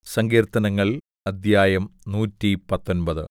സങ്കീർത്തനങ്ങൾ അദ്ധ്യായം നൂറ്റി പത്തൊമ്പത്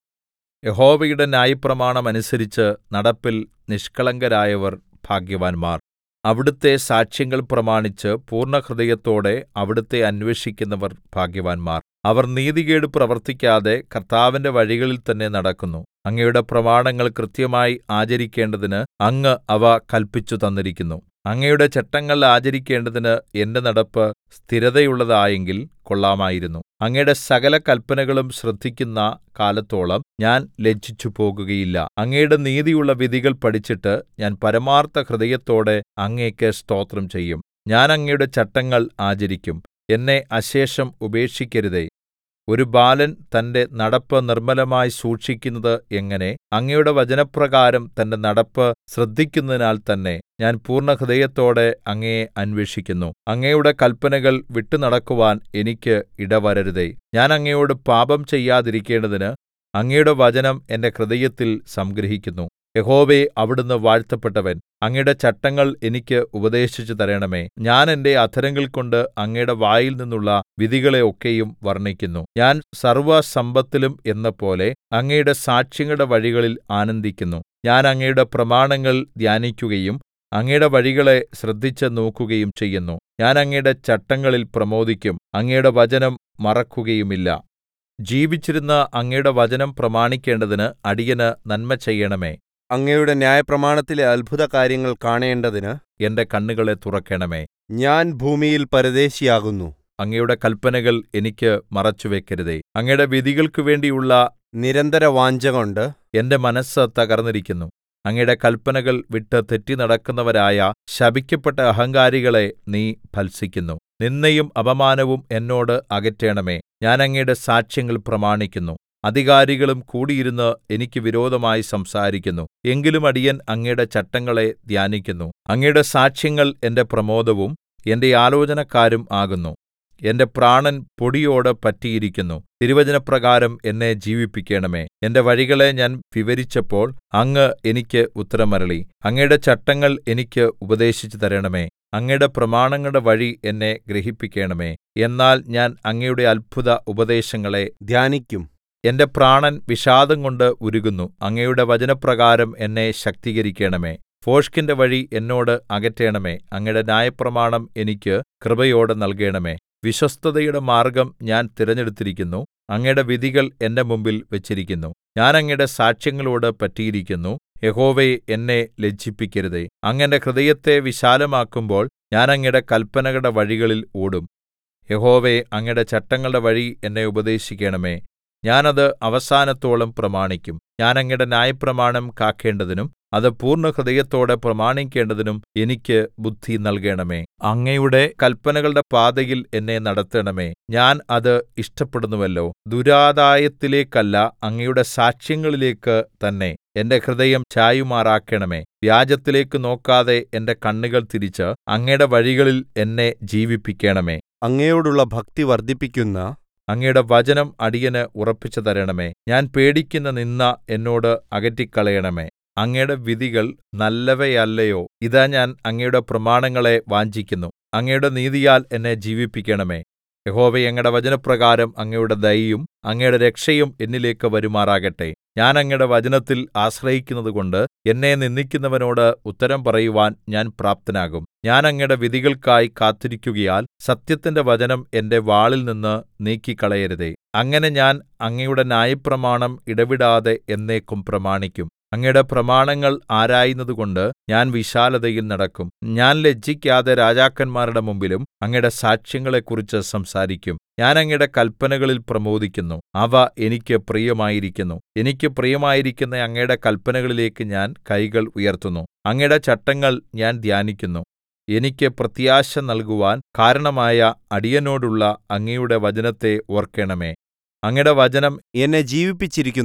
യഹോവയുടെ ന്യായപ്രമാണം അനുസരിച്ച് നടപ്പിൽ നിഷ്കളങ്കരായവർ ഭാഗ്യവാന്മാർ അവിടുത്തെ സാക്ഷ്യങ്ങൾ പ്രമാണിച്ച് പൂർണ്ണഹൃദയത്തോടെ അവിടുത്തെ അന്വേഷിക്കുന്നവർ ഭാഗ്യവാന്മാർ അവർ നീതികേട് പ്രവർത്തിക്കാതെ കർത്താവിന്റെ വഴികളിൽ തന്നെ നടക്കുന്നു അങ്ങയുടെ പ്രമാണങ്ങൾ കൃത്യമായി ആചരിക്കേണ്ടതിന് അങ്ങ് അവ കല്പിച്ചു തന്നിരിക്കുന്നു അങ്ങയുടെ ചട്ടങ്ങൾ ആചരിക്കേണ്ടതിന് എന്റെ നടപ്പ് സ്ഥിരതയുള്ളതായെങ്കിൽ കൊള്ളാമായിരുന്നു അങ്ങയുടെ സകല കല്പനകളും ശ്രദ്ധിക്കുന്ന കാലത്തോളം ഞാൻ ലജ്ജിച്ചുപോകുകയില്ല അങ്ങയുടെ നീതിയുള്ള വിധികൾ പഠിച്ചിട്ട് ഞാൻ പരമാർത്ഥ ഹൃദയത്തോടെ അങ്ങേക്ക് സ്തോത്രം ചെയ്യും ഞാൻ അങ്ങയുടെ ചട്ടങ്ങൾ ആചരിക്കും എന്നെ അശേഷം ഉപേക്ഷിക്കരുതേ ഒരു ബാലൻ തന്റെ നടപ്പ് നിർമ്മലമായി സൂക്ഷിക്കുന്നത് എങ്ങനെ അങ്ങയുടെ വചനപ്രകാരം തന്റെ നടപ്പ് ശ്രദ്ധിക്കുന്നതിനാൽ തന്നെ ഞാൻ പൂർണ്ണഹൃദയത്തോടെ അങ്ങയെ അന്വേഷിക്കുന്നു അങ്ങയുടെ കല്പനകൾ വിട്ടുനടക്കുവാൻ എനിക്ക് ഇടവരരുതേ ഞാൻ അങ്ങയോട് പാപം ചെയ്യാതിരിക്കേണ്ടതിന് അങ്ങയുടെ വചനം എന്റെ ഹൃദയത്തിൽ സംഗ്രഹിക്കുന്നു യഹോവേ അവിടുന്ന് വാഴ്ത്തപ്പെട്ടവൻ അങ്ങയുടെ ചട്ടങ്ങൾ എനിക്ക് ഉപദേശിച്ചു തരണമേ ഞാൻ എന്റെ അധരങ്ങൾകൊണ്ട് അങ്ങയുടെ വായിൽനിന്നുള്ള വിധികളെ ഒക്കെയും വർണ്ണിക്കുന്നു ഞാൻ സർവ്വസമ്പത്തിലും എന്നപോലെ അങ്ങയുടെ സാക്ഷ്യങ്ങളുടെ വഴികളിൽ ആനന്ദിക്കുന്നു ഞാൻ അങ്ങയുടെ പ്രമാണങ്ങൾ ധ്യാനിക്കുകയും അങ്ങയുടെ വഴികളെ ശ്രദ്ധിച്ച് നോക്കുകയും ചെയ്യുന്നു ഞാൻ അങ്ങയുടെ ചട്ടങ്ങളിൽ പ്രമോദിക്കും അങ്ങയുടെ വചനം മറക്കുകയുമില്ല ജീവിച്ചിരുന്ന അങ്ങയുടെ വചനം പ്രമാണിക്കേണ്ടതിന് അടിയന് നന്മ ചെയ്യണമേ അങ്ങയുടെ ന്യായപ്രമാണത്തിലെ അത്ഭുതകാര്യങ്ങൾ കാണേണ്ടതിന് എന്റെ കണ്ണുകളെ തുറക്കണമേ ഞാൻ ഭൂമിയിൽ പരദേശിയാകുന്നു അങ്ങയുടെ കല്പനകൾ എനിക്ക് മറച്ചുവെക്കരുതേ അങ്ങയുടെ വിധികൾക്കു വേണ്ടിയുള്ള നിരന്തര വാഞ്ഛകൊണ്ട് എന്റെ മനസ്സ് തകർന്നിരിക്കുന്നു അങ്ങയുടെ കല്പനകൾ വിട്ട് തെറ്റി നടക്കുന്നവരായ ശപിക്കപ്പെട്ട അഹങ്കാരികളെ നീ ഭത്സിക്കുന്നു നിന്ദയും അപമാനവും എന്നോട് അകറ്റണമേ ഞാൻ അങ്ങയുടെ സാക്ഷ്യങ്ങൾ പ്രമാണിക്കുന്നു അധികാരികളും കൂടിയിരുന്ന് എനിക്ക് വിരോധമായി സംസാരിക്കുന്നു എങ്കിലും അടിയൻ അങ്ങയുടെ ചട്ടങ്ങളെ ധ്യാനിക്കുന്നു അങ്ങയുടെ സാക്ഷ്യങ്ങൾ എന്റെ പ്രമോദവും എന്റെ ആലോചനക്കാരും ആകുന്നു എന്റെ പ്രാണൻ പൊടിയോട് പറ്റിയിരിക്കുന്നു തിരുവചനപ്രകാരം എന്നെ ജീവിപ്പിക്കണമേ എന്റെ വഴികളെ ഞാൻ വിവരിച്ചപ്പോൾ അങ്ങ് എനിക്ക് ഉത്തരമരുളി അങ്ങയുടെ ചട്ടങ്ങൾ എനിക്ക് ഉപദേശിച്ചു തരണമേ അങ്ങയുടെ പ്രമാണങ്ങളുടെ വഴി എന്നെ ഗ്രഹിപ്പിക്കണമേ എന്നാൽ ഞാൻ അങ്ങയുടെ അത്ഭുത ഉപദേശങ്ങളെ ധ്യാനിക്കും എന്റെ പ്രാണൻ വിഷാദംകൊണ്ട് ഉരുകുന്നു അങ്ങയുടെ വചനപ്രകാരം എന്നെ ശക്തീകരിക്കണമേ ഭോഷ്കിന്റെ വഴി എന്നോട് അകറ്റണമേ അങ്ങയുടെ ന്യായപ്രമാണം എനിക്ക് കൃപയോടെ നൽകണമേ വിശ്വസ്തതയുടെ മാർഗ്ഗം ഞാൻ തിരഞ്ഞെടുത്തിരിക്കുന്നു അങ്ങയുടെ വിധികൾ എന്റെ മുമ്പിൽ വെച്ചിരിക്കുന്നു ഞാൻ അങ്ങയുടെ സാക്ഷ്യങ്ങളോട് പറ്റിയിരിക്കുന്നു യഹോവേ എന്നെ ലജ്ജിപ്പിക്കരുതേ അങ്ങ് എന്റെ ഹൃദയത്തെ വിശാലമാക്കുമ്പോൾ ഞാൻ അങ്ങയുടെ കല്പനകളുടെ വഴികളിൽ ഓടും യഹോവേ അങ്ങയുടെ ചട്ടങ്ങളുടെ വഴി എന്നെ ഉപദേശിക്കണമേ ഞാൻ അത് അവസാനത്തോളം പ്രമാണിക്കും ഞാൻ അങ്ങയുടെ ന്യായപ്രമാണം കാക്കേണ്ടതിനും അത് പൂർണ്ണഹൃദയത്തോടെ പ്രമാണിക്കേണ്ടതിനും എനിക്ക് ബുദ്ധി നൽകണമേ അങ്ങയുടെ കല്പനകളുടെ പാതയിൽ എന്നെ നടത്തണമേ ഞാൻ അത് ഇഷ്ടപ്പെടുന്നുവല്ലോ ദുരാദായത്തിലേക്കല്ല അങ്ങയുടെ സാക്ഷ്യങ്ങളിലേക്ക് തന്നെ എന്റെ ഹൃദയം ചായുമാറാക്കണമേ വ്യാജത്തിലേക്ക് നോക്കാതെ എന്റെ കണ്ണുകൾ തിരിച്ച് അങ്ങയുടെ വഴികളിൽ എന്നെ ജീവിപ്പിക്കണമേ അങ്ങയോടുള്ള ഭക്തി വർദ്ധിപ്പിക്കുന്ന അങ്ങയുടെ വചനം അടിയന് ഉറപ്പിച്ചു തരണമേ ഞാൻ പേടിക്കുന്ന നിന്ദ എന്നോട് അകറ്റിക്കളയണമേ അങ്ങയുടെ വിധികൾ നല്ലവയല്ലയോ ഇതാ ഞാൻ അങ്ങയുടെ പ്രമാണങ്ങളെ വാഞ്ചിക്കുന്നു അങ്ങയുടെ നീതിയാൽ എന്നെ ജീവിപ്പിക്കണമേ യഹോവേ അങ്ങയുടെ വചനപ്രകാരം അങ്ങയുടെ ദയയും അങ്ങയുടെ രക്ഷയും എന്നിലേക്ക് വരുമാറാകട്ടെ ഞാൻ അങ്ങയുടെ വചനത്തിൽ ആശ്രയിക്കുന്നതുകൊണ്ട് എന്നെ നിന്ദിക്കുന്നവനോട് ഉത്തരം പറയുവാൻ ഞാൻ പ്രാപ്തനാകും ഞാൻ അങ്ങയുടെ വിധികൾക്കായി കാത്തിരിക്കുകയാൽ സത്യത്തിന്റെ വചനം എന്റെ വാളിൽ നിന്ന് നീക്കിക്കളയരുതേ അങ്ങനെ ഞാൻ അങ്ങയുടെ ന്യായപ്രമാണം ഇടവിടാതെ എന്നേക്കും പ്രമാണിക്കും അങ്ങയുടെ പ്രമാണങ്ങൾ ആരായുന്നതുകൊണ്ട് ഞാൻ വിശാലതയിൽ നടക്കും ഞാൻ ലജ്ജിക്കാതെ രാജാക്കന്മാരുടെ മുമ്പിലും അങ്ങയുടെ സാക്ഷ്യങ്ങളെക്കുറിച്ച് സംസാരിക്കും ഞാൻ അങ്ങയുടെ കല്പനകളിൽ പ്രമോദിക്കുന്നു അവ എനിക്ക് പ്രിയമായിരിക്കുന്നു എനിക്ക് പ്രിയമായിരിക്കുന്ന അങ്ങയുടെ കല്പനകളിലേക്ക് ഞാൻ കൈകൾ ഉയർത്തുന്നു അങ്ങയുടെ ചട്ടങ്ങൾ ഞാൻ ധ്യാനിക്കുന്നു എനിക്ക് പ്രത്യാശ നൽകുവാൻ കാരണമായ അടിയനോടുള്ള അങ്ങയുടെ വചനത്തെ ഓർക്കണമേ അങ്ങയുടെ വചനം എന്നെ ജീവിപ്പിച്ചിരിക്കുന്നത്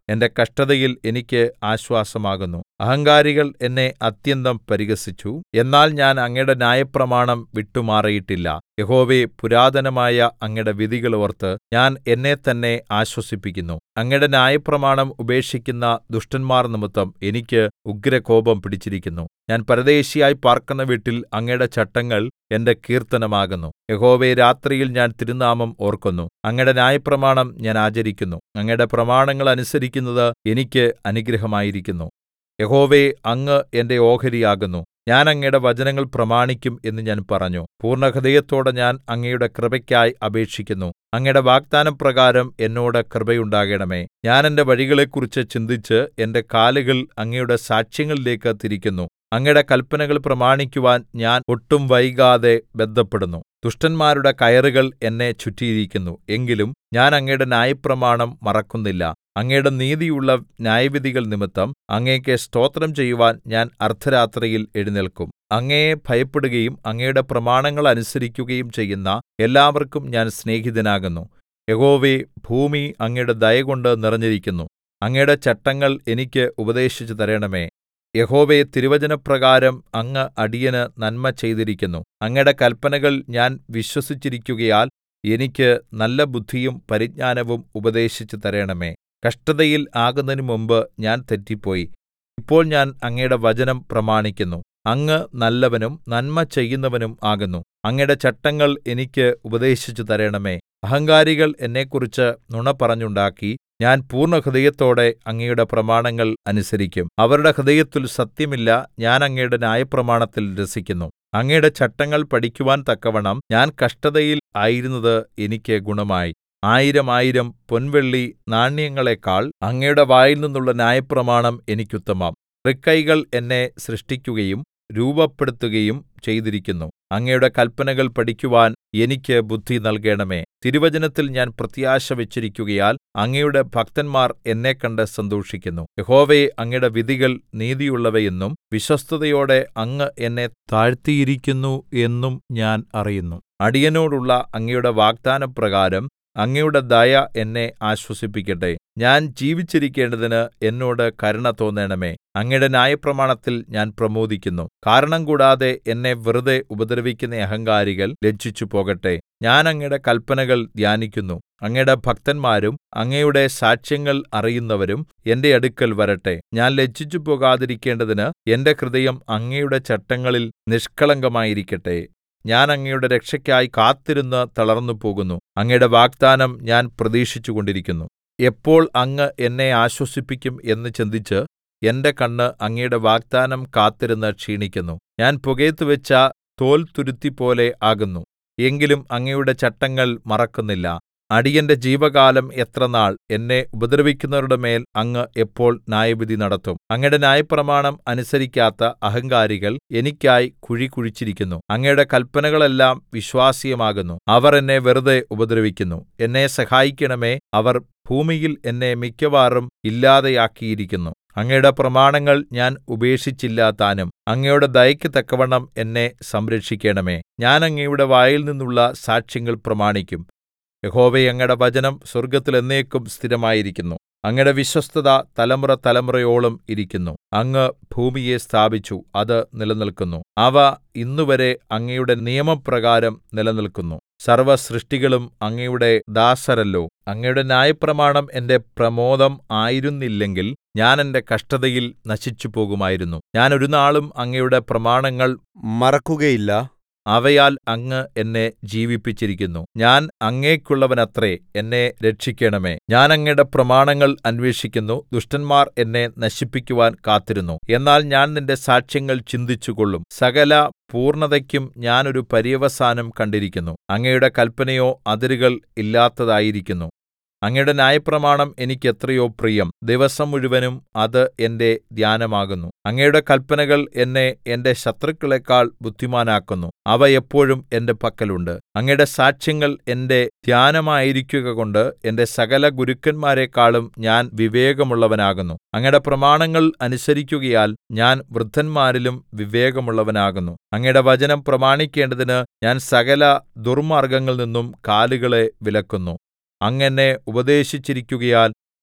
എന്റെ കഷ്ടതയിൽ എനിക്ക് ആശ്വാസമാകുന്നു അഹങ്കാരികൾ എന്നെ അത്യന്തം പരിഹസിച്ചു എന്നാൽ ഞാൻ അങ്ങയുടെ ന്യായപ്രമാണം വിട്ടുമാറിയിട്ടില്ല യഹോവേ പുരാതനമായ അങ്ങയുടെ വിധികൾ ഓർത്ത് ഞാൻ എന്നെത്തന്നെ ആശ്വസിപ്പിക്കുന്നു അങ്ങയുടെ ന്യായപ്രമാണം ഉപേക്ഷിക്കുന്ന ദുഷ്ടന്മാർ നിമിത്തം എനിക്ക് ഉഗ്രകോപം പിടിച്ചിരിക്കുന്നു ഞാൻ പരദേശിയായി പാർക്കുന്ന വീട്ടിൽ അങ്ങയുടെ ചട്ടങ്ങൾ എന്റെ കീർത്തനമാകുന്നു യഹോവേ രാത്രിയിൽ ഞാൻ തിരുനാമം ഓർക്കുന്നു അങ്ങയുടെ ന്യായപ്രമാണം ഞാൻ ആചരിക്കുന്നു അങ്ങയുടെ പ്രമാണങ്ങൾ അനുസരിക്കുന്നത് എനിക്ക് അനുഗ്രഹമായിരിക്കുന്നു യഹോവേ അങ്ങ് എന്റെ ഓഹരിയാകുന്നു ഞാൻ അങ്ങയുടെ വചനങ്ങൾ പ്രമാണിക്കും എന്ന് ഞാൻ പറഞ്ഞു പൂർണ്ണഹൃദയത്തോടെ ഞാൻ അങ്ങയുടെ കൃപയ്ക്കായി അപേക്ഷിക്കുന്നു അങ്ങയുടെ വാഗ്ദാനപ്രകാരം എന്നോട് കൃപയുണ്ടാകണമേ ഞാൻ എന്റെ വഴികളെക്കുറിച്ച് ചിന്തിച്ച് എന്റെ കാലുകൾ അങ്ങയുടെ സാക്ഷ്യങ്ങളിലേക്ക് തിരിക്കുന്നു അങ്ങയുടെ കല്പനകൾ പ്രമാണിക്കുവാൻ ഞാൻ ഒട്ടും വൈകാതെ ബദ്ധപ്പെടുന്നു ദുഷ്ടന്മാരുടെ കയറുകൾ എന്നെ ചുറ്റിയിരിക്കുന്നു എങ്കിലും ഞാൻ അങ്ങയുടെ ന്യായപ്രമാണം മറക്കുന്നില്ല അങ്ങയുടെ നീതിയുള്ള ന്യായവിധികൾ നിമിത്തം അങ്ങേക്ക് സ്തോത്രം ചെയ്യുവാൻ ഞാൻ അർദ്ധരാത്രിയിൽ എഴുന്നേല്ക്കും അങ്ങയെ ഭയപ്പെടുകയും അങ്ങയുടെ പ്രമാണങ്ങൾ അനുസരിക്കുകയും ചെയ്യുന്ന എല്ലാവർക്കും ഞാൻ സ്നേഹിതനാകുന്നു യഹോവേ ഭൂമി അങ്ങയുടെ ദയകൊണ്ട് നിറഞ്ഞിരിക്കുന്നു അങ്ങയുടെ ചട്ടങ്ങൾ എനിക്ക് ഉപദേശിച്ചു തരണമേ യഹോവേ തിരുവചനപ്രകാരം അങ്ങ് അടിയന് നന്മ ചെയ്തിരിക്കുന്നു അങ്ങയുടെ കല്പനകൾ ഞാൻ വിശ്വസിച്ചിരിക്കുകയാൽ എനിക്ക് നല്ല ബുദ്ധിയും പരിജ്ഞാനവും ഉപദേശിച്ചു തരണമേ കഷ്ടതയിൽ ആകുന്നതിന് മുമ്പ് ഞാൻ തെറ്റിപ്പോയി ഇപ്പോൾ ഞാൻ അങ്ങയുടെ വചനം പ്രമാണിക്കുന്നു അങ്ങ് നല്ലവനും നന്മ ചെയ്യുന്നവനും ആകുന്നു അങ്ങയുടെ ചട്ടങ്ങൾ എനിക്ക് ഉപദേശിച്ചു തരണമേ അഹങ്കാരികൾ എന്നെക്കുറിച്ച് നുണ പറഞ്ഞുണ്ടാക്കി ഞാൻ പൂർണ്ണഹൃദയത്തോടെ അങ്ങയുടെ പ്രമാണങ്ങൾ അനുസരിക്കും അവരുടെ ഹൃദയത്തിൽ സത്യമില്ല ഞാൻ അങ്ങയുടെ ന്യായപ്രമാണത്തിൽ രസിക്കുന്നു അങ്ങയുടെ ചട്ടങ്ങൾ പഠിക്കുവാൻ തക്കവണ്ണം ഞാൻ കഷ്ടതയിൽ ആയിരുന്നത് എനിക്ക് ഗുണമായി ആയിരം ആയിരം പൊൻവെള്ളി നാണ്യങ്ങളെക്കാൾ അങ്ങയുടെ വായിൽ നിന്നുള്ള ന്യായപ്രമാണം എനിക്കുത്തമം തൃക്കൈകൾ എന്നെ സൃഷ്ടിക്കുകയും രൂപപ്പെടുത്തുകയും ചെയ്തിരിക്കുന്നു അങ്ങയുടെ കല്പനകൾ പഠിക്കുവാൻ എനിക്ക് ബുദ്ധി നൽകണമേ തിരുവചനത്തിൽ ഞാൻ പ്രത്യാശ വെച്ചിരിക്കുകയാൽ അങ്ങയുടെ ഭക്തന്മാർ എന്നെ കണ്ട് സന്തോഷിക്കുന്നു യഹോവേ അങ്ങയുടെ വിധികൾ നീതിയുള്ളവയെന്നും വിശ്വസ്തതയോടെ അങ്ങ് എന്നെ താഴ്ത്തിയിരിക്കുന്നു എന്നും ഞാൻ അറിയുന്നു അടിയനോടുള്ള അങ്ങയുടെ വാഗ്ദാനപ്രകാരം അങ്ങയുടെ ദയ എന്നെ ആശ്വസിപ്പിക്കട്ടെ ഞാൻ ജീവിച്ചിരിക്കേണ്ടതിന് എന്നോട് കരുണ തോന്നണമേ അങ്ങയുടെ ന്യായപ്രമാണത്തിൽ ഞാൻ പ്രമോദിക്കുന്നു കാരണം കൂടാതെ എന്നെ വെറുതെ ഉപദ്രവിക്കുന്ന അഹങ്കാരികൾ ലജ്ജിച്ചു പോകട്ടെ ഞാൻ അങ്ങയുടെ കല്പനകൾ ധ്യാനിക്കുന്നു അങ്ങയുടെ ഭക്തന്മാരും അങ്ങയുടെ സാക്ഷ്യങ്ങൾ അറിയുന്നവരും എന്റെ അടുക്കൽ വരട്ടെ ഞാൻ ലജ്ജിച്ചു പോകാതിരിക്കേണ്ടതിന് എന്റെ ഹൃദയം അങ്ങയുടെ ചട്ടങ്ങളിൽ നിഷ്കളങ്കമായിരിക്കട്ടെ ഞാൻ അങ്ങയുടെ രക്ഷയ്ക്കായി കാത്തിരുന്ന് തളർന്നുപോകുന്നു അങ്ങയുടെ വാഗ്ദാനം ഞാൻ പ്രതീക്ഷിച്ചുകൊണ്ടിരിക്കുന്നു എപ്പോൾ അങ്ങ് എന്നെ ആശ്വസിപ്പിക്കും എന്ന് ചിന്തിച്ച് എന്റെ കണ്ണ് അങ്ങയുടെ വാഗ്ദാനം കാത്തിരുന്ന് ക്ഷീണിക്കുന്നു ഞാൻ പുകയത്തുവെച്ച തോൽത്തുരുത്തിപോലെ ആകുന്നു എങ്കിലും അങ്ങയുടെ ചട്ടങ്ങൾ മറക്കുന്നില്ല അടിയന്റെ ജീവകാലം എത്ര നാൾ എന്നെ ഉപദ്രവിക്കുന്നവരുടെ മേൽ അങ്ങ് എപ്പോൾ ന്യായവിധി നടത്തും അങ്ങയുടെ ന്യായപ്രമാണം അനുസരിക്കാത്ത അഹങ്കാരികൾ എനിക്കായി കുഴി കുഴിച്ചിരിക്കുന്നു അങ്ങയുടെ കല്പനകളെല്ലാം വിശ്വാസ്യമാകുന്നു അവർ എന്നെ വെറുതെ ഉപദ്രവിക്കുന്നു എന്നെ സഹായിക്കണമേ അവർ ഭൂമിയിൽ എന്നെ മിക്കവാറും ഇല്ലാതെയാക്കിയിരിക്കുന്നു അങ്ങയുടെ പ്രമാണങ്ങൾ ഞാൻ ഉപേക്ഷിച്ചില്ല താനും അങ്ങയുടെ ദയയ്ക്ക് തക്കവണ്ണം എന്നെ സംരക്ഷിക്കണമേ ഞാൻ അങ്ങയുടെ വായിൽ നിന്നുള്ള സാക്ഷ്യങ്ങൾ പ്രമാണിക്കും യഹോവേ അങ്ങയുടെ വചനം സ്വർഗ്ഗത്തിൽ എന്നേക്കും സ്ഥിരമായിരിക്കുന്നു അങ്ങയുടെ വിശ്വസ്തത തലമുറ തലമുറയോളം ഇരിക്കുന്നു അങ്ങ് ഭൂമിയെ സ്ഥാപിച്ചു അത് നിലനിൽക്കുന്നു അവ ഇന്നുവരെ അങ്ങയുടെ നിയമപ്രകാരം നിലനിൽക്കുന്നു സർവ്വസൃഷ്ടികളും അങ്ങയുടെ ദാസരല്ലോ അങ്ങയുടെ ന്യായപ്രമാണം എന്റെ പ്രമോദം ആയിരുന്നില്ലെങ്കിൽ ഞാൻ എന്റെ കഷ്ടതയിൽ നശിച്ചുപോകുമായിരുന്നു ഞാൻ ഒരുനാളും അങ്ങയുടെ പ്രമാണങ്ങൾ മറക്കുകയില്ല അവയാൽ അങ്ങ് എന്നെ ജീവിപ്പിച്ചിരിക്കുന്നു ഞാൻ അങ്ങേക്കുള്ളവനത്രേ എന്നെ രക്ഷിക്കണമേ ഞാൻ അങ്ങയുടെ പ്രമാണങ്ങൾ അന്വേഷിക്കുന്നു ദുഷ്ടന്മാർ എന്നെ നശിപ്പിക്കുവാൻ കാത്തിരുന്നു എന്നാൽ ഞാൻ നിന്റെ സാക്ഷ്യങ്ങൾ ചിന്തിച്ചുകൊള്ളും സകല പൂർണ്ണതയ്ക്കും ഞാൻ ഒരു പര്യവസാനം കണ്ടിരിക്കുന്നു അങ്ങയുടെ കല്പനയോ അതിരുകൾ ഇല്ലാത്തതായിരിക്കുന്നു അങ്ങയുടെ ന്യായപ്രമാണം എനിക്ക് എത്രയോ പ്രിയം ദിവസം മുഴുവനും അത് എന്റെ ധ്യാനമാകുന്നു അങ്ങയുടെ കല്പനകൾ എന്നെ എന്റെ ശത്രുക്കളെക്കാൾ ബുദ്ധിമാനാക്കുന്നു അവ എപ്പോഴും എന്റെ പക്കലുണ്ട് അങ്ങയുടെ സാക്ഷ്യങ്ങൾ എന്റെ ധ്യാനമായിരിക്കുകകൊണ്ട് എന്റെ സകല ഗുരുക്കന്മാരെക്കാളും ഞാൻ വിവേകമുള്ളവനാകുന്നു അങ്ങയുടെ പ്രമാണങ്ങൾ അനുസരിക്കുകയാൽ ഞാൻ വൃദ്ധന്മാരിലും വിവേകമുള്ളവനാകുന്നു അങ്ങയുടെ വചനം പ്രമാണിക്കേണ്ടതിന് ഞാൻ സകല ദുർമാർഗ്ഗങ്ങളിൽ നിന്നും കാലുകളെ വിലക്കുന്നു അങ്ങ് എന്നെ ഉപദേശിച്ചിരിക്കുകയാൽ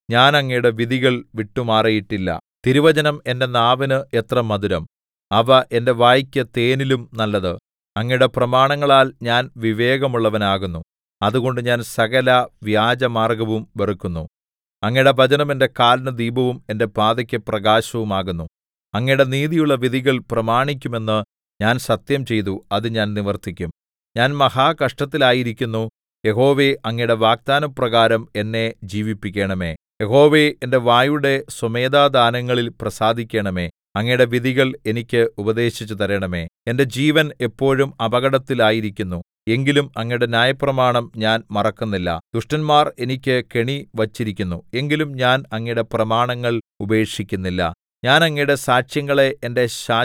ഞാൻ അങ്ങയുടെ വിധികൾ വിട്ടുമാറിയിട്ടില്ല തിരുവചനം എന്റെ നാവിന് എത്ര മധുരം അവ എന്റെ വായ്ക്ക് തേനിലും നല്ലത് അങ്ങയുടെ പ്രമാണങ്ങളാൽ ഞാൻ വിവേകമുള്ളവനാകുന്നു അതുകൊണ്ട് ഞാൻ സകല വ്യാജമാർഗ്ഗവും വെറുക്കുന്നു അങ്ങയുടെ വചനം എന്റെ കാലിന് ദീപവും എന്റെ പാതയ്ക്ക് പ്രകാശവുമാകുന്നു അങ്ങയുടെ നീതിയുള്ള വിധികൾ പ്രമാണിക്കുമെന്ന് ഞാൻ സത്യം ചെയ്തു അത് ഞാൻ നിവർത്തിക്കും ഞാൻ മഹാകഷ്ടത്തിലായിരിക്കുന്നു യഹോവേ അങ്ങയുടെ വാഗ്ദാനപ്രകാരം എന്നെ ജീവിപ്പിക്കണമേ യഹോവേ എന്റെ വായുടെ സ്വമേധാദാനങ്ങളിൽ പ്രസാദിക്കണമേ അങ്ങയുടെ വിധികൾ എനിക്ക് ഉപദേശിച്ചു തരണമേ എന്റെ ജീവൻ എപ്പോഴും അപകടത്തിലായിരിക്കുന്നു എങ്കിലും അങ്ങയുടെ ന്യായപ്രമാണം ഞാൻ മറക്കുന്നില്ല ദുഷ്ടന്മാർ എനിക്ക് കെണി വച്ചിരിക്കുന്നു എങ്കിലും ഞാൻ അങ്ങയുടെ പ്രമാണങ്ങൾ ഉപേക്ഷിക്കുന്നില്ല ഞാൻ അങ്ങയുടെ സാക്ഷ്യങ്ങളെ എന്റെ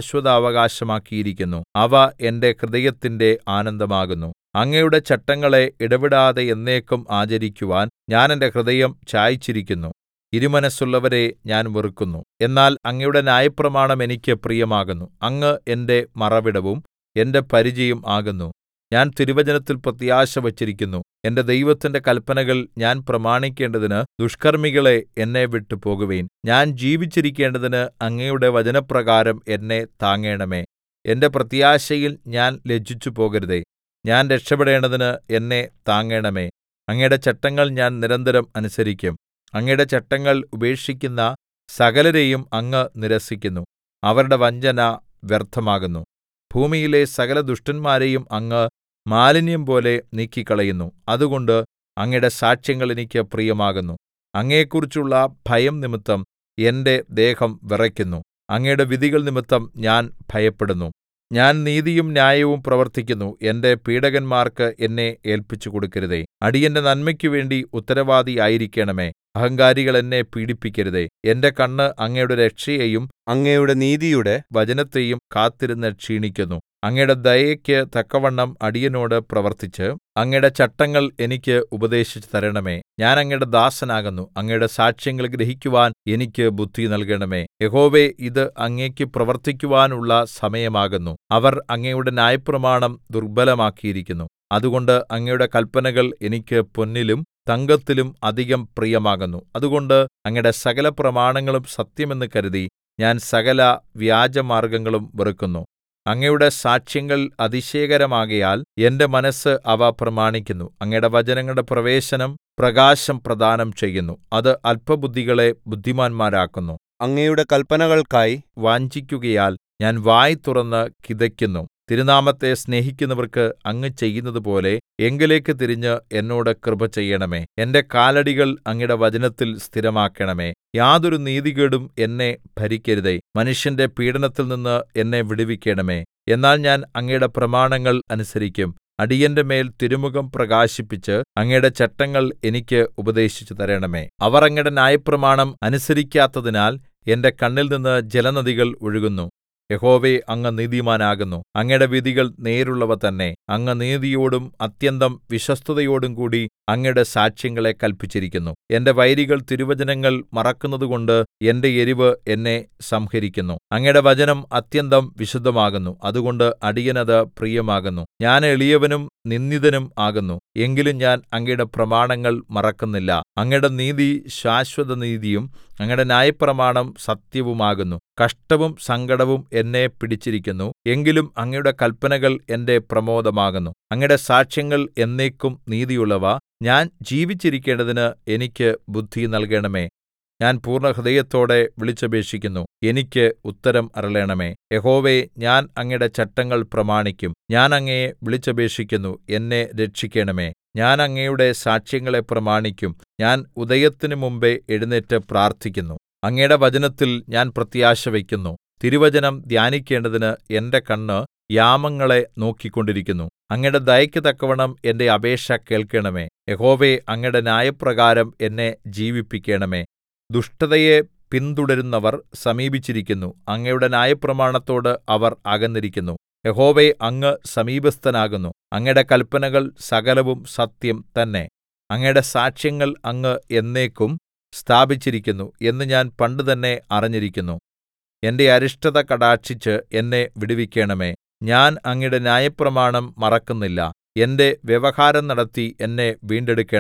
ശാശ്വതാവകാശമാക്കിയിരിക്കുന്നു അവ എന്റെ ഹൃദയത്തിന്റെ ആനന്ദമാകുന്നു അങ്ങയുടെ ചട്ടങ്ങളെ ഇടവിടാതെ എന്നേക്കും ആചരിക്കുവാൻ ഞാൻ എന്റെ ഹൃദയം ചായിച്ചിരിക്കുന്നു ഇരുമനസ്സുള്ളവരെ ഞാൻ വെറുക്കുന്നു എന്നാൽ അങ്ങയുടെ ന്യായപ്രമാണം എനിക്ക് പ്രിയമാകുന്നു അങ്ങ് എന്റെ മറവിടവും എന്റെ പരിചയും ആകുന്നു ഞാൻ തിരുവചനത്തിൽ പ്രത്യാശ വച്ചിരിക്കുന്നു എന്റെ ദൈവത്തിന്റെ കല്പനകൾ ഞാൻ പ്രമാണിക്കേണ്ടതിന് ദുഷ്കർമ്മികളെ എന്നെ വിട്ടു പോകുവിൻ ഞാൻ ജീവിച്ചിരിക്കേണ്ടതിന് അങ്ങയുടെ വചനപ്രകാരം എന്നെ താങ്ങേണമേ എന്റെ പ്രത്യാശയിൽ ഞാൻ ലജ്ജിച്ചു പോകരുതേ ഞാൻ രക്ഷപ്പെടേണ്ടതിന് എന്നെ താങ്ങേണമേ അങ്ങയുടെ ചട്ടങ്ങൾ ഞാൻ നിരന്തരം അനുസരിക്കും അങ്ങയുടെ ചട്ടങ്ങൾ ഉപേക്ഷിക്കുന്ന സകലരെയും അങ്ങ് നിരസിക്കുന്നു അവരുടെ വഞ്ചന വ്യർത്ഥമാകുന്നു ഭൂമിയിലെ സകല ദുഷ്ടന്മാരെയും അങ്ങ് മാലിന്യം പോലെ നീക്കിക്കളയുന്നു അതുകൊണ്ട് അങ്ങയുടെ സാക്ഷ്യങ്ങൾ എനിക്ക് പ്രിയമാകുന്നു അങ്ങയെക്കുറിച്ചുള്ള ഭയം നിമിത്തം എന്റെ ദേഹം വിറയ്ക്കുന്നു അങ്ങയുടെ വിധികൾ നിമിത്തം ഞാൻ ഭയപ്പെടുന്നു ഞാൻ നീതിയും ന്യായവും പ്രവർത്തിക്കുന്നു എന്റെ പീഡകന്മാർക്ക് എന്നെ ഏല്പിച്ചു കൊടുക്കരുതേ അടിയന്റെ നന്മയ്ക്കു വേണ്ടി ഉത്തരവാദി ആയിരിക്കണമേ അഹങ്കാരികൾ എന്നെ പീഡിപ്പിക്കരുതേ എന്റെ കണ്ണ് അങ്ങയുടെ രക്ഷയെയും അങ്ങയുടെ നീതിയുടെ വചനത്തെയും കാത്തിരുന്ന് ക്ഷീണിക്കുന്നു അങ്ങയുടെ ദയയ്ക്ക് തക്കവണ്ണം അടിയനോട് പ്രവർത്തിച്ച് അങ്ങയുടെ ചട്ടങ്ങൾ എനിക്ക് ഉപദേശിച്ചു തരണമേ ഞാൻ അങ്ങയുടെ ദാസനാകുന്നു അങ്ങയുടെ സാക്ഷ്യങ്ങൾ ഗ്രഹിക്കുവാൻ എനിക്ക് ബുദ്ധി നൽകണമേ യഹോവേ ഇത് അങ്ങേക്ക് പ്രവർത്തിക്കുവാനുള്ള സമയമാകുന്നു അവർ അങ്ങയുടെ ന്യായപ്രമാണം ദുർബലമാക്കിയിരിക്കുന്നു അതുകൊണ്ട് അങ്ങയുടെ കല്പനകൾ എനിക്ക് പൊന്നിലും തങ്കത്തിലും അധികം പ്രിയമാകുന്നു അതുകൊണ്ട് അങ്ങയുടെ സകല പ്രമാണങ്ങളും സത്യമെന്ന് കരുതി ഞാൻ സകല വ്യാജമാർഗ്ഗങ്ങളും വെറുക്കുന്നു അങ്ങയുടെ സാക്ഷ്യങ്ങൾ അതിശയകരമാകയാൽ എന്റെ മനസ്സ് അവ പ്രമാണിക്കുന്നു അങ്ങയുടെ വചനങ്ങളുടെ പ്രവേശനം പ്രകാശം പ്രദാനം ചെയ്യുന്നു അത് അല്പബുദ്ധികളെ ബുദ്ധിമാന്മാരാക്കുന്നു അങ്ങയുടെ കൽപ്പനകൾക്കായി വാഞ്ചിക്കുകയാൽ ഞാൻ വായ് തുറന്ന് കിതയ്ക്കുന്നു തിരുനാമത്തെ സ്നേഹിക്കുന്നവർക്ക് അങ്ങ് ചെയ്യുന്നതുപോലെ എങ്കലേക്ക് തിരിഞ്ഞ് എന്നോട് കൃപ ചെയ്യണമേ എന്റെ കാലടികൾ അങ്ങയുടെ വചനത്തിൽ സ്ഥിരമാക്കണമേ യാതൊരു നീതികേടും എന്നെ ഭരിക്കരുതേ മനുഷ്യന്റെ പീഡനത്തിൽ നിന്ന് എന്നെ വിടുവിക്കണമേ എന്നാൽ ഞാൻ അങ്ങയുടെ പ്രമാണങ്ങൾ അനുസരിക്കും അടിയന്റെ മേൽ തിരുമുഖം പ്രകാശിപ്പിച്ച് അങ്ങയുടെ ചട്ടങ്ങൾ എനിക്ക് ഉപദേശിച്ചു തരണമേ അവർ അങ്ങയുടെ ന്യായപ്രമാണം അനുസരിക്കാത്തതിനാൽ എന്റെ കണ്ണിൽ നിന്ന് ജലനദികൾ ഒഴുകുന്നു യഹോവേ അങ്ങ് നീതിമാനാകുന്നു അങ്ങയുടെ വിധികൾ നേരുള്ളവ തന്നെ അങ്ങ് നീതിയോടും അത്യന്തം വിശ്വസ്തതയോടും കൂടി അങ്ങയുടെ സാക്ഷ്യങ്ങളെ കല്പിച്ചിരിക്കുന്നു എന്റെ വൈരികൾ തിരുവചനങ്ങൾ മറക്കുന്നതുകൊണ്ട് എന്റെ എരിവ് എന്നെ സംഹരിക്കുന്നു അങ്ങയുടെ വചനം അത്യന്തം വിശുദ്ധമാകുന്നു അതുകൊണ്ട് അടിയനത് പ്രിയമാകുന്നു ഞാൻ എളിയവനും നിന്ദിതനും ആകുന്നു എങ്കിലും ഞാൻ അങ്ങയുടെ പ്രമാണങ്ങൾ മറക്കുന്നില്ല അങ്ങയുടെ നീതി ശാശ്വത നീതിയും അങ്ങയുടെ ന്യായപ്രമാണം സത്യവുമാകുന്നു കഷ്ടവും സങ്കടവും എന്നെ പിടിച്ചിരിക്കുന്നു എങ്കിലും അങ്ങയുടെ കല്പനകൾ എന്റെ പ്രമോദമാകുന്നു അങ്ങയുടെ സാക്ഷ്യങ്ങൾ എന്നേക്കും നീതിയുള്ളവ ഞാൻ ജീവിച്ചിരിക്കേണ്ടതിന് എനിക്ക് ബുദ്ധി നൽകണമേ ഞാൻ പൂർണ്ണഹൃദയത്തോടെ വിളിച്ചപേക്ഷിക്കുന്നു എനിക്ക് ഉത്തരം അരുളണമേ യഹോവേ ഞാൻ അങ്ങയുടെ ചട്ടങ്ങൾ പ്രമാണിക്കും ഞാൻ അങ്ങയെ വിളിച്ചപേക്ഷിക്കുന്നു എന്നെ രക്ഷിക്കണമേ ഞാൻ അങ്ങയുടെ സാക്ഷ്യങ്ങളെ പ്രമാണിക്കും ഞാൻ ഉദയത്തിനു മുമ്പെ എഴുന്നേറ്റ് പ്രാർത്ഥിക്കുന്നു അങ്ങയുടെ വചനത്തിൽ ഞാൻ പ്രത്യാശ വയ്ക്കുന്നു തിരുവചനം ധ്യാനിക്കേണ്ടതിന് എന്റെ കണ്ണ് യാമങ്ങളെ നോക്കിക്കൊണ്ടിരിക്കുന്നു അങ്ങയുടെ ദയയ്ക്ക് തക്കവണ്ണം എന്റെ അപേക്ഷ കേൾക്കണമേ യഹോവേ അങ്ങയുടെ ന്യായപ്രകാരം എന്നെ ജീവിപ്പിക്കണമേ ദുഷ്ടതയെ പിന്തുടരുന്നവർ സമീപിച്ചിരിക്കുന്നു അങ്ങയുടെ ന്യായപ്രമാണത്തോട് അവർ അകന്നിരിക്കുന്നു യഹോവേ അങ്ങ് സമീപസ്ഥനാകുന്നു അങ്ങയുടെ കല്പനകൾ സകലവും സത്യം തന്നെ അങ്ങയുടെ സാക്ഷ്യങ്ങൾ അങ്ങ് എന്നേക്കും സ്ഥാപിച്ചിരിക്കുന്നു എന്ന് ഞാൻ പണ്ടുതന്നെ അറിഞ്ഞിരിക്കുന്നു എന്റെ അരിഷ്ടത കടാക്ഷിച്ച് എന്നെ വിടുവിക്കണമേ ഞാൻ അങ്ങയുടെ ന്യായപ്രമാണം മറക്കുന്നില്ല എന്റെ വ്യവഹാരം നടത്തി എന്നെ വീണ്ടെടുക്കണമേ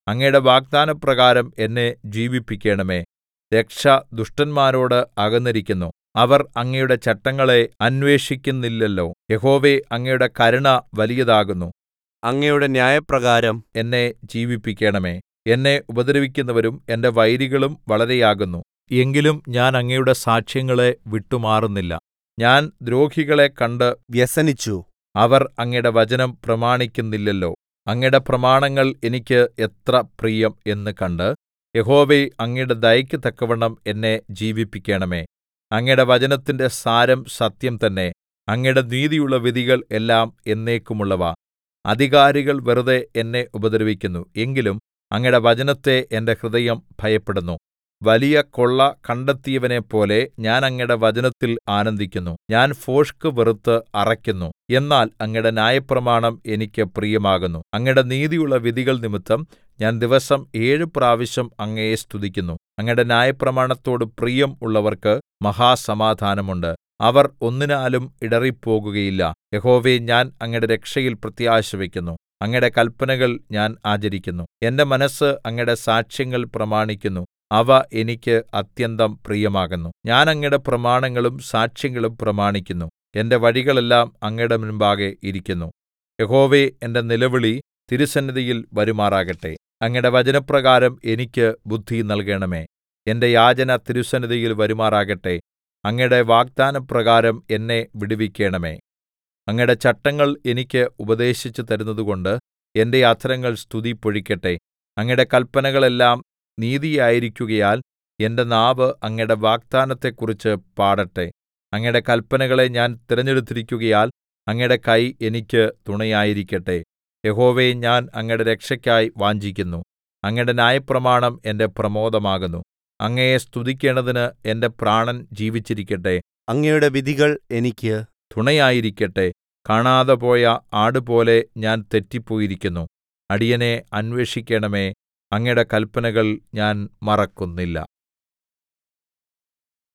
അങ്ങയുടെ വാഗ്ദാനപ്രകാരം എന്നെ ജീവിപ്പിക്കണമേ രക്ഷ ദുഷ്ടന്മാരോട് അകന്നിരിക്കുന്നു അവർ അങ്ങയുടെ ചട്ടങ്ങളെ അന്വേഷിക്കുന്നില്ലല്ലോ യഹോവേ അങ്ങയുടെ കരുണ വലിയതാകുന്നു അങ്ങയുടെ ന്യായപ്രകാരം എന്നെ ജീവിപ്പിക്കണമേ എന്നെ ഉപദ്രവിക്കുന്നവരും എന്റെ വൈരികളും വളരെയാകുന്നു എങ്കിലും ഞാൻ അങ്ങയുടെ സാക്ഷ്യങ്ങളെ വിട്ടുമാറുന്നില്ല ഞാൻ ദ്രോഹികളെ കണ്ട് വ്യസനിച്ചു അവർ അങ്ങയുടെ വചനം പ്രമാണിക്കുന്നില്ലല്ലോ അങ്ങയുടെ പ്രമാണങ്ങൾ എനിക്ക് എത്ര പ്രിയം എന്ന് കണ്ട് യഹോവേ അങ്ങയുടെ ദയയ്ക്ക് തക്കവണ്ണം എന്നെ ജീവിപ്പിക്കണമേ അങ്ങയുടെ വചനത്തിന്റെ സാരം സത്യം തന്നെ അങ്ങയുടെ നീതിയുള്ള വിധികൾ എല്ലാം എന്നേക്കുമുള്ളവ അധികാരികൾ വെറുതെ എന്നെ ഉപദ്രവിക്കുന്നു എങ്കിലും അങ്ങയുടെ വചനത്തെ എന്റെ ഹൃദയം ഭയപ്പെടുന്നു വലിയ കൊള്ള കണ്ടെത്തിയവനെപ്പോലെ ഞാൻ അങ്ങയുടെ വചനത്തിൽ ആനന്ദിക്കുന്നു ഞാൻ ഭോഷ്ക് വെറുത്ത് അറയ്ക്കുന്നു എന്നാൽ അങ്ങയുടെ ന്യായപ്രമാണം എനിക്ക് പ്രിയമാകുന്നു അങ്ങയുടെ നീതിയുള്ള വിധികൾ നിമിത്തം ഞാൻ ദിവസം ഏഴു പ്രാവശ്യം അങ്ങയെ സ്തുതിക്കുന്നു അങ്ങയുടെ ന്യായപ്രമാണത്തോട് പ്രിയം ഉള്ളവർക്ക് മഹാസമാധാനമുണ്ട് അവർ ഒന്നിനാലും ഇടറിപ്പോകുകയില്ല യഹോവേ ഞാൻ അങ്ങയുടെ രക്ഷയിൽ പ്രത്യാശ വയ്ക്കുന്നു അങ്ങയുടെ കല്പനകൾ ഞാൻ ആചരിക്കുന്നു എന്റെ മനസ്സ് അങ്ങയുടെ സാക്ഷ്യങ്ങൾ പ്രമാണിക്കുന്നു അവ എനിക്ക് അത്യന്തം പ്രിയമാകുന്നു ഞാൻ അങ്ങയുടെ പ്രമാണങ്ങളും സാക്ഷ്യങ്ങളും പ്രമാണിക്കുന്നു എന്റെ വഴികളെല്ലാം അങ്ങയുടെ മുൻപാകെ ഇരിക്കുന്നു യഹോവേ എന്റെ നിലവിളി തിരുസന്നിധിയിൽ വരുമാറാകട്ടെ അങ്ങയുടെ വചനപ്രകാരം എനിക്ക് ബുദ്ധി നൽകണമേ എന്റെ യാചന തിരുസന്നിധിയിൽ വരുമാറാകട്ടെ അങ്ങയുടെ വാഗ്ദാനപ്രകാരം എന്നെ വിടുവിക്കണമേ അങ്ങയുടെ ചട്ടങ്ങൾ എനിക്ക് ഉപദേശിച്ചു തരുന്നതുകൊണ്ട് എന്റെ അധരങ്ങൾ സ്തുതി പൊഴിക്കട്ടെ അങ്ങയുടെ കല്പനകളെല്ലാം നീതിയായിരിക്കുകയാൽ എന്റെ നാവ് അങ്ങയുടെ വാഗ്ദാനത്തെക്കുറിച്ച് പാടട്ടെ അങ്ങയുടെ കല്പനകളെ ഞാൻ തിരഞ്ഞെടുത്തിരിക്കുകയാൽ അങ്ങയുടെ കൈ എനിക്ക് തുണയായിരിക്കട്ടെ യഹോവേ ഞാൻ അങ്ങയുടെ രക്ഷയ്ക്കായി വാഞ്ഛിക്കുന്നു അങ്ങയുടെ ന്യായപ്രമാണം എന്റെ പ്രമോദമാകുന്നു അങ്ങയെ സ്തുതിക്കേണ്ടതിന് എന്റെ പ്രാണൻ ജീവിച്ചിരിക്കട്ടെ അങ്ങയുടെ വിധികൾ എനിക്ക് തുണയായിരിക്കട്ടെ കാണാതെ പോയ ആടുപോലെ ഞാൻ തെറ്റിപ്പോയിരിക്കുന്നു അടിയനെ അന്വേഷിക്കണമേ അങ്ങയുടെ കല്പനകൾ ഞാൻ മറക്കുന്നില്ല